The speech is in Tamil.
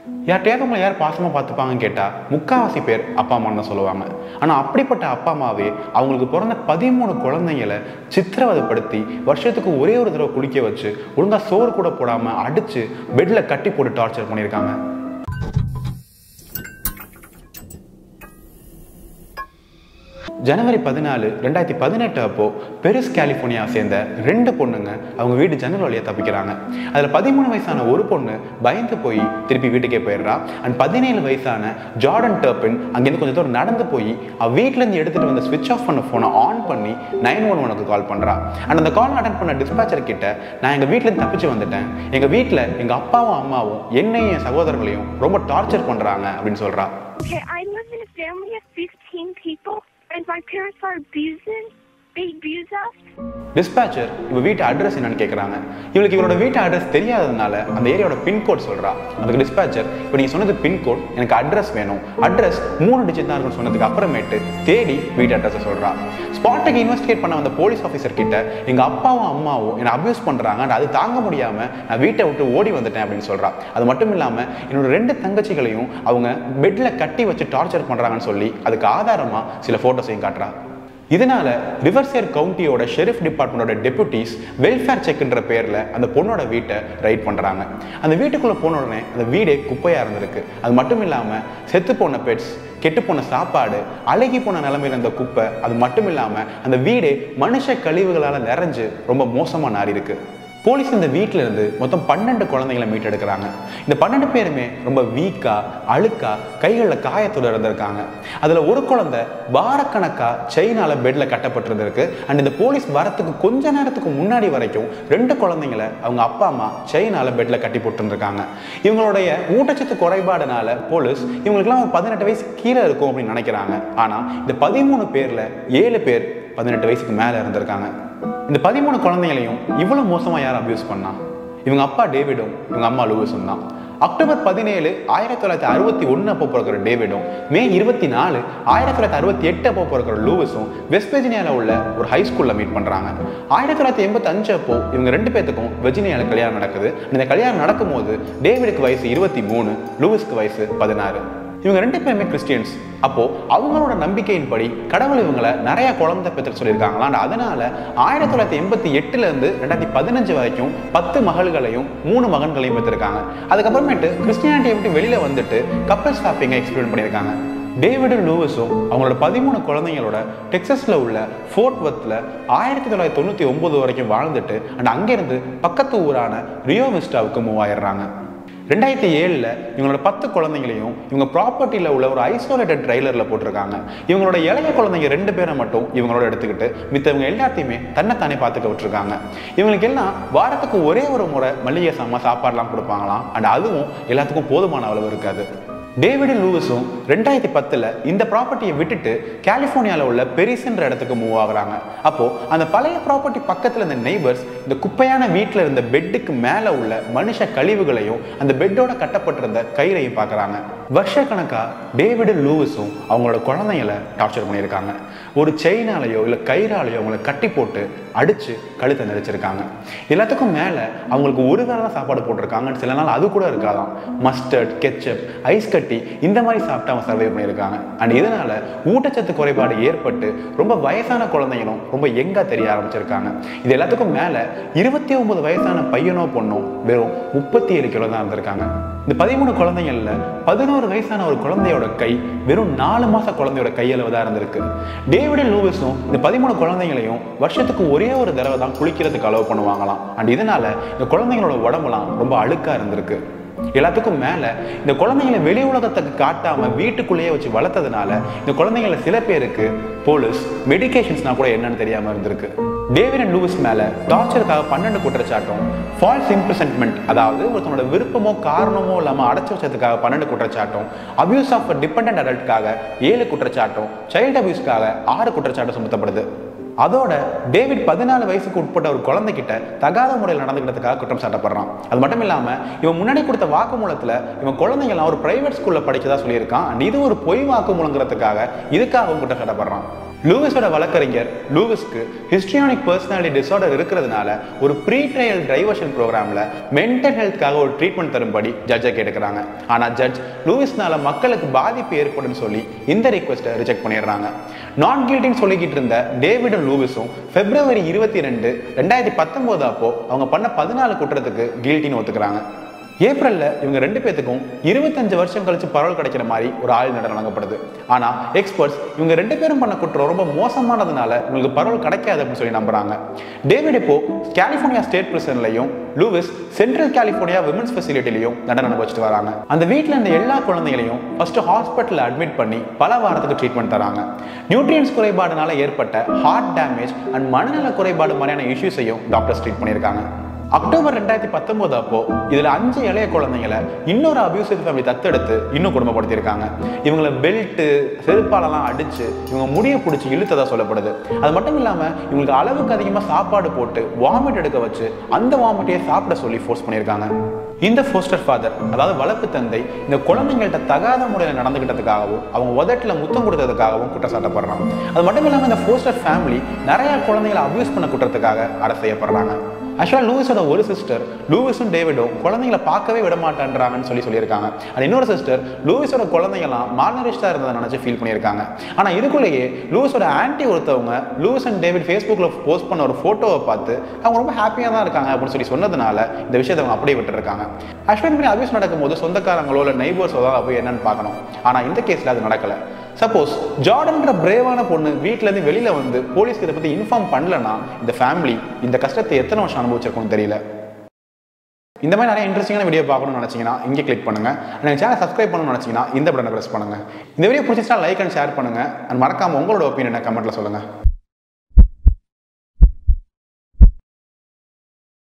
யார்கிட்டயாவது உங்களை யார் பாசமாக பார்த்துப்பாங்கன்னு கேட்டால் முக்காவாசி பேர் அப்பா அம்மான்னு தான் சொல்லுவாங்க ஆனால் அப்படிப்பட்ட அப்பா அம்மாவே அவங்களுக்கு பிறந்த பதிமூணு குழந்தைங்களை சித்திரவதைப்படுத்தி வருஷத்துக்கு ஒரே ஒரு தடவை குளிக்க வச்சு ஒழுங்காக சோறு கூட போடாமல் அடித்து பெட்டில் கட்டி போட்டு டார்ச்சர் பண்ணியிருக்காங்க ஜனவரி பதினாலு ரெண்டாயிரத்தி பதினெட்டு அப்போ பெருஸ் கலிஃபோர்னியா சேர்ந்த ரெண்டு பொண்ணுங்க அவங்க வீட்டு ஜன்னல் வழியாக தப்பிக்கிறாங்க அதில் பதிமூணு வயசான ஒரு பொண்ணு பயந்து போய் திருப்பி வீட்டுக்கே போயிடுறா அண்ட் பதினேழு வயசான ஜார்டன் டர்பின் அங்கேருந்து கொஞ்சம் தூரம் நடந்து போய் அவள் வீட்டிலேருந்து எடுத்துகிட்டு வந்து ஸ்விட்ச் ஆஃப் பண்ண ஃபோனை ஆன் பண்ணி நைன் ஒன் ஒனுக்கு கால் பண்ணுறா அண்ட் அந்த கால் அட்டன் பண்ண டிஸ்பேச்சர் கிட்ட நான் எங்கள் வீட்டிலேருந்து தப்பிச்சு வந்துட்டேன் எங்கள் வீட்டில் எங்கள் அப்பாவும் அம்மாவும் என்னையும் என் சகோதரர்களையும் ரொம்ப டார்ச்சர் பண்ணுறாங்க அப்படின்னு சொல்கிறா Okay, I live in a family of 15 people, and my parents are abusing. They abuse us. Dispatcher இவ வீட்டு அட்ரஸ் என்னன்னு கேட்குறாங்க இவளுக்கு இவரோட வீட்டு அட்ரஸ் தெரியாததுனால அந்த ஏரியாவோட பின்கோட் சொல்றா அதுக்கு டிஸ்பேச்சர் இப்போ நீங்கள் சொன்னது பின்கோட் எனக்கு அட்ரஸ் வேணும் அட்ரஸ் மூணு டிஜிட் தான் இருக்குன்னு சொன்னதுக்கு அப்புறமேட்டு தேடி வீட்டு அட்ரஸை சொல்றா ஸ்பாட்டுக்கு இன்வெஸ்டிகேட் பண்ண வந்த போலீஸ் ஆஃபீஸர் கிட்ட எங்கள் அப்பாவும் அம்மாவும் என்னை அபியூஸ் பண்ணுறாங்க and அது தாங்க முடியாமல் நான் வீட்டை விட்டு ஓடி வந்துட்டேன் அப்படின்னு சொல்றா அது மட்டும் இல்லாமல் என்னோட ரெண்டு தங்கச்சிகளையும் அவங்க பெட்டில் கட்டி வச்சு டார்ச்சர் பண்ணுறாங்கன்னு சொல்லி அதுக்கு ஆதாரமாக சில ஃபோட்டோஸையும் காட்டுறா இதனால ரிவர்சியர் கவுண்டியோட ஷெரிஃப் டிபார்ட்மெண்டோட டெபுட்டிஸ் வெல்ஃபேர் செக்ன்ற பேர்ல அந்த பொண்ணோட வீட்டை ரைட் பண்றாங்க அந்த வீட்டுக்குள்ள போன உடனே அந்த வீடே குப்பையா இருந்திருக்கு அது மட்டும் இல்லாம செத்து போன பெட்ஸ் கெட்டு போன சாப்பாடு அழுகி போன நிலைமையில இருந்த குப்பை அது மட்டும் இல்லாம அந்த வீடே மனுஷ கழிவுகளால நிறைஞ்சு ரொம்ப மோசமா நாரி இருக்கு போலீஸ் இந்த வீட்டில இருந்து மொத்தம் பன்னெண்டு குழந்தைகளை மீட்டெடுக்கிறாங்க இந்த பன்னெண்டு பேருமே ரொம்ப வீக்கா அழுக்கா கைகளில் காயத்தோட இருந்திருக்காங்க அதுல ஒரு குழந்தை வாரக்கணக்கா செயினால பெட்ல கட்டப்பட்டிருந்திருக்கு அண்ட் இந்த போலீஸ் வரத்துக்கு கொஞ்ச நேரத்துக்கு முன்னாடி வரைக்கும் ரெண்டு குழந்தைங்களை அவங்க அப்பா அம்மா செயினால பெட்ல கட்டி போட்டுருக்காங்க இவங்களுடைய ஊட்டச்சத்து குறைபாடுனால போலீஸ் இவங்களுக்குலாம் ஒரு பதினெட்டு வயசு கீழே இருக்கும் அப்படின்னு நினைக்கிறாங்க ஆனா இந்த பதிமூணு பேர்ல ஏழு பேர் பதினெட்டு வயசுக்கு மேல இருந்திருக்காங்க இந்த பதிமூணு குழந்தைகளையும் இவ்வளவு மோசமா யார் அபியூஸ் பண்ணா இவங்க அப்பா டேவிடும் இவங்க அம்மா லூவிஸும் தான் அக்டோபர் பதினேழு ஆயிரத்தி தொள்ளாயிரத்தி அறுபத்தி ஒன்று அப்போ பிறக்கிற டேவிடும் மே இருபத்தி நாலு ஆயிரத்தி தொள்ளாயிரத்தி அறுபத்தி எட்டு அப்போ பிறக்கிற லூவிஸும் வெஸ்ட் வெர்ஜினியாவில் உள்ள ஒரு ஹை ஸ்கூலில் மீட் பண்ணுறாங்க ஆயிரத்தி தொள்ளாயிரத்தி எண்பத்தி அஞ்சு அப்போ இவங்க ரெண்டு பேத்துக்கும் வெர்ஜினியாவில் கல்யாணம் நடக்குது இந்த கல்யாணம் நடக்கும்போது டேவிடுக்கு வயசு இருபத்தி மூணு லூவிஸ்க்கு வயசு பதினாறு இவங்க ரெண்டு பேருமே கிறிஸ்டியன்ஸ் அப்போ அவங்களோட நம்பிக்கையின்படி கடவுள் இவங்களை நிறைய குழந்தை பெற்று சொல்லியிருக்காங்களா and அதனால ஆயிரத்தி தொள்ளாயிரத்தி எண்பத்தி எட்டுல இருந்து ரெண்டாயிரத்தி பதினஞ்சு வரைக்கும் பத்து மகள்களையும் மூணு மகன்களையும் பெற்றிருக்காங்க அதுக்கப்புறமேட்டு கிறிஸ்டியானிட்டியை விட்டு வெளியில வந்துட்டு கப்பல் ஸ்டாப்பிங்கை எக்ஸ்பிளைன் பண்ணியிருக்காங்க டேவிடும் லூவிஸும் அவங்களோட பதிமூணு குழந்தைங்களோட டெக்ஸஸ்ல உள்ள ஃபோர்ட் வர்த்தில் ஆயிரத்தி தொள்ளாயிரத்தி தொண்ணூற்றி ஒன்பது வரைக்கும் வாழ்ந்துட்டு அண்ட் அங்கேருந்து பக்கத்து ஊரான ரியோ விஸ்டாவுக்கு மூவ் ஆயிடுறாங்க ரெண்டாயிரத்தி ஏழில் இவங்களோட பத்து குழந்தைங்களையும் இவங்க ப்ராப்பர்ட்டியில் உள்ள ஒரு ஐசோலேட்டட் ட்ரைலரில் போட்டிருக்காங்க இவங்களோட இளைய குழந்தைங்க ரெண்டு பேரை மட்டும் இவங்களோட எடுத்துக்கிட்டு மித்தவங்க எல்லாத்தையுமே தன்னைத்தானே பார்த்துக்க விட்டுருக்காங்க இவங்களுக்கு எல்லாம் வாரத்துக்கு ஒரே ஒரு முறை மளிகை சாமான் சாப்பாடுலாம் கொடுப்பாங்களாம் அண்ட் அதுவும் எல்லாத்துக்கும் போதுமான அளவு இருக்காது டேவிடும் லூவிஸும் ரெண்டாயிரத்தி பத்தில் இந்த ப்ராப்பர்ட்டியை விட்டுட்டு கலிஃபோர்னியாவில் உள்ள பெரிஸ்ன்ற இடத்துக்கு மூவ் ஆகுறாங்க அப்போ அந்த பழைய ப்ராப்பர்ட்டி பக்கத்தில் இருந்த நெய்பர்ஸ் இந்த குப்பையான வீட்டில் இருந்த பெட்டுக்கு மேலே உள்ள மனுஷ கழிவுகளையும் அந்த பெட்டோட கட்டப்பட்டிருந்த கயிறையும் பார்க்குறாங்க வருஷக்கணக்கா டேவிடும் லூவிஸும் அவங்களோட குழந்தைங்களை டார்ச்சர் பண்ணியிருக்காங்க ஒரு செயினாலேயோ இல்லை கயிறாலேயோ அவங்கள கட்டி போட்டு அடித்து கழுத்தை நெரிச்சிருக்காங்க எல்லாத்துக்கும் மேலே அவங்களுக்கு ஒரு வேளை தான் சாப்பாடு போட்டிருக்காங்க சில நாள் அது கூட இருக்காதாம் மஸ்டர்ட் கெச்சப் ஐஸ் கட்டி இந்த மாதிரி சாப்பிட்டு அவங்க சர்வை பண்ணியிருக்காங்க அண்ட் இதனால ஊட்டச்சத்து குறைபாடு ஏற்பட்டு ரொம்ப வயசான குழந்தைங்களும் ரொம்ப எங்கா தெரிய ஆரம்பிச்சிருக்காங்க இது எல்லாத்துக்கும் மேலே இருபத்தி ஒன்பது வயசான பையனோ பொண்ணோ வெறும் முப்பத்தி ஏழு கிலோ தான் இருந்திருக்காங்க இந்த பதிமூணு குழந்தைங்கள்ல பதினோரு வயசான ஒரு குழந்தையோட கை வெறும் நாலு மாச குழந்தையோட கையளவு தான் இருந்திருக்கு டேவிடும் லூவிஸும் இந்த பதிமூணு குழந்தைங்களையும் வருஷத்துக்கு ஒரே ஒரு தடவை தான் குளிக்கிறதுக்கு அலோவ் பண்ணுவாங்களாம் அண்ட் இதனால இந்த குழந்தைங்களோட உடம்புலாம் ரொம்ப அழுக்கா இருந்திருக்கு எல்லாத்துக்கும் மேல இந்த குழந்தைங்களை வெளி உலகத்துக்கு காட்டாம வீட்டுக்குள்ளேயே வச்சு வளர்த்ததுனால இந்த குழந்தைங்கள சில பேருக்கு போலீஸ் மெடிகேஷன்ஸ்னா கூட என்னன்னு தெரியாம இருந்திருக்கு டேவிட் அண்ட் லூவிஸ் மேல டார்ச்சருக்காக பன்னெண்டு குற்றச்சாட்டும் ஃபால்ஸ் இம்ப்ரெசன்ட்மெண்ட் அதாவது ஒருத்தனோட விருப்பமோ காரணமோ இல்லாம அடைச்சு வச்சதுக்காக பன்னெண்டு குற்றச்சாட்டும் அபியூஸ் ஆஃப் டிபெண்டன்ட் அடல்ட்காக ஏழு குற்றச்சாட்டும் சைல்டு அபியூஸ்க்காக ஆறு குற்றச்சாட்டும் சுமத்தப்படுது அதோட டேவிட் பதினாலு வயசுக்கு உட்பட்ட ஒரு குழந்தைகிட்ட தகாத முறையில் நடந்துக்கிட்டதுக்காக குற்றம் சாட்டப்படுறான் அது மட்டும் இல்லாம இவன் முன்னாடி கொடுத்த வாக்குமூலத்துல இவன் குழந்தைங்களாம் ஒரு பிரைவேட் ஸ்கூல்ல படிச்சதா சொல்லியிருக்கான் and இது ஒரு பொய் வாக்குமூலங்கிறதுக்காக இதுக்காகவும் குற்றம் சாட்டப்படுறான் லூவிஸோட வழக்கறிஞர் லூவிஸ்க்கு ஹிஸ்ட்ரியானிக் பர்சனாலிட்டி டிசார்டர் இருக்கிறதுனால ஒரு ப்ரீ ட்ரையல் டைவர்ஷன் ப்ரோக்ராமில் மென்டல் ஹெல்த்காக ஒரு ட்ரீட்மெண்ட் தரும்படி ஜட்ஜை கேட்டுக்கிறாங்க ஆனால் ஜட்ஜ் லூவிஸ்னால மக்களுக்கு பாதிப்பு ஏற்படும்னு சொல்லி இந்த ரிக்வெஸ்ட்டை ரிஜெக்ட் பண்ணிடுறாங்க நான் கில்ட்டின்னு சொல்லிக்கிட்டு இருந்த டேவிடும் லூவிஸும் பிப்ரவரி இருபத்தி ரெண்டு ரெண்டாயிரத்தி பத்தொம்போது அப்போ அவங்க பண்ண பதினாலு குற்றத்துக்கு கில்ட்டின்னு ஒத்துக்கிறாங்க ஏப்ரல்ல இவங்க ரெண்டு பேத்துக்கும் இருபத்தஞ்சு வருஷம் கழிச்சு பரவல் கிடைக்கிற மாதிரி ஒரு ஆயுள் தண்டனை வழங்கப்படுது ஆனா எக்ஸ்பர்ட்ஸ் இவங்க ரெண்டு பேரும் பண்ண குற்றம் ரொம்ப மோசமானதுனால இவங்களுக்கு பரவல் கிடைக்காது அப்படின்னு சொல்லி நம்புறாங்க டேவிட் இப்போ கலிஃபோர்னியா ஸ்டேட் பிரிசன்லையும் லூவிஸ் சென்ட்ரல் கலிஃபோர்னியா விமன்ஸ் ஃபெசிலிட்டிலையும் தண்டனை அனுபவிச்சுட்டு வராங்க அந்த வீட்டில் இருந்த எல்லா குழந்தைகளையும் ஃபர்ஸ்ட் ஹாஸ்பிட்டலில் அட்மிட் பண்ணி பல வாரத்துக்கு ட்ரீட்மெண்ட் தராங்க நியூட்ரியன்ஸ் குறைபாடுனால ஏற்பட்ட ஹார்ட் டேமேஜ் அண்ட் மனநல குறைபாடு மாதிரியான இஷ்யூஸையும் டாக்டர்ஸ் ட்ரீட் பண்ணியிருக்காங்க அக்டோபர் ரெண்டாயிரத்தி பத்தொன்பது அப்போ இதுல அஞ்சு இளைய குழந்தைங்களை இன்னொரு அபியூசிவ் ஃபேமிலி தத்தெடுத்து இன்னும் குடும்பப்படுத்தியிருக்காங்க இவங்களை பெல்ட் செருப்பாலெல்லாம் அடிச்சு இவங்க முடிய பிடிச்சி இழுத்ததா சொல்லப்படுது அது மட்டும் இல்லாம இவங்களுக்கு அளவுக்கு அதிகமா சாப்பாடு போட்டு வாமிட் எடுக்க வச்சு அந்த வாமிட்டையே சாப்பிட சொல்லி ஃபோர்ஸ் பண்ணியிருக்காங்க இந்த ஃபோஸ்டர் ஃபாதர் அதாவது வளர்ப்பு தந்தை இந்த குழந்தைங்கள்ட்ட தகாத முறையில் நடந்துக்கிட்டதுக்காகவும் அவங்க உதட்டில் முத்தம் கொடுத்ததுக்காகவும் குற்றம் சாட்டப்படுறாங்க அது மட்டும் இல்லாமல் இந்த ஃபோஸ்டர் ஃபேமிலி நிறைய குழந்தைகளை அபியூஸ் பண்ண குற்றத்துக்காக அரெஸ்ட் செய்யப்படுறாங்க ஆக்சுவலாக லூவிஸோட ஒரு சிஸ்டர் லூவிஸும் டேவிடும் குழந்தைங்களை பார்க்கவே விட மாட்டேன்றாங்கன்னு சொல்லி சொல்லியிருக்காங்க அது இன்னொரு சிஸ்டர் லூவிஸோட குழந்தைங்களாம் மால்நரிஷ்டாக இருந்ததை நினச்சி ஃபீல் பண்ணியிருக்காங்க ஆனால் இதுக்குள்ளேயே லூவிஸோட ஆன்ட்டி ஒருத்தவங்க லூவிஸ் அண்ட் டேவிட் ஃபேஸ்புக்கில் போஸ்ட் பண்ண ஒரு ஃபோட்டோவை பார்த்து அவங்க ரொம்ப ஹாப்பியாக தான் இருக்காங்க அப்படின்னு சொல்லி சொன்னதுனால இந்த விஷயத்தை அவங்க அப்படியே விட்டுருக்காங்க ஆக்சுவலாக இந்த மாதிரி அபியூஸ் நடக்கும்போது சொந்தக்காரங்களோ இல்லை நெய்பர்ஸோ தான் போய் என்னன்னு பார்க்கணும் ஆனால் இந்த கேஸில் அது நடக்கலை சப்போஸ் ஜார்டன்ற பிரேவான பொண்ணு வீட்டிலேருந்து வெளியில் வந்து போலீஸ்க்கு இதை பற்றி இன்ஃபார்ம் பண்ணலன்னா இந்த ஃபேமிலி இந்த கஷ்டத்தை எத்தனை வருஷம் அனுபவிச்சிருக்கும்னு தெரியல இந்த மாதிரி நிறைய இன்ட்ரெஸ்டிங்கான வீடியோ பார்க்கணும்னு நினச்சிங்கன்னா இங்கே கிளிக் பண்ணுங்க எனக்கு சேனல் சப்ஸ்கிரைப் பண்ணணும்னு நினச்சிங்கன்னா இந்த பட்டனை ப்ரெஸ் பண்ணுங்க இந்த வீடியோ பிடிச்சிச்சா லைக் அண்ட் ஷேர் பண்ணுங்க அண்ட் மறக்காம உங்களோட ஒப்பீனியனை கமெண்ட்ல சொல்லுங்க